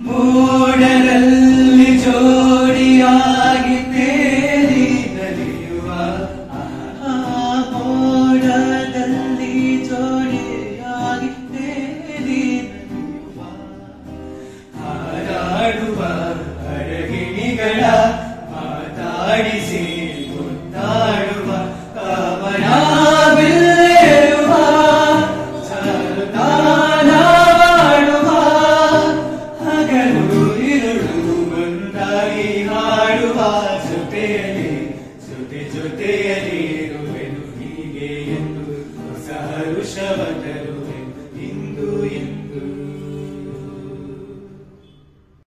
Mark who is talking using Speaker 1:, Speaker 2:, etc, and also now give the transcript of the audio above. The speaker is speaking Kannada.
Speaker 1: ಮೂಡರಲ್ಲಿ ಜೋಡಿಯಾಗಿ ತೇಲಿ ನಲಿಯುವ ಆ ಮೋಡದಲ್ಲಿ ಜೋಡಿಯಾಗಿ ತೇಲಿ ನಲಿಯುವ ಹಾರಾಡುವ ಅಡಗಿಣಿಗಳ ಮಾತಾಡಿಸಿ ಮುತ್ತಾಡುವ ಕಾಮನ ಬಿಲ್ಲೇರುವ ಸರದಾನ ಮಾಡುವ ಹಗಲು ಇರುಳು ಒಂದಾಗಿ ಹಾಡುವ ಜೊತೆಯಲ್ಲಿ ಜೊತೆ ಜೊತೆಯಲ್ಲಿ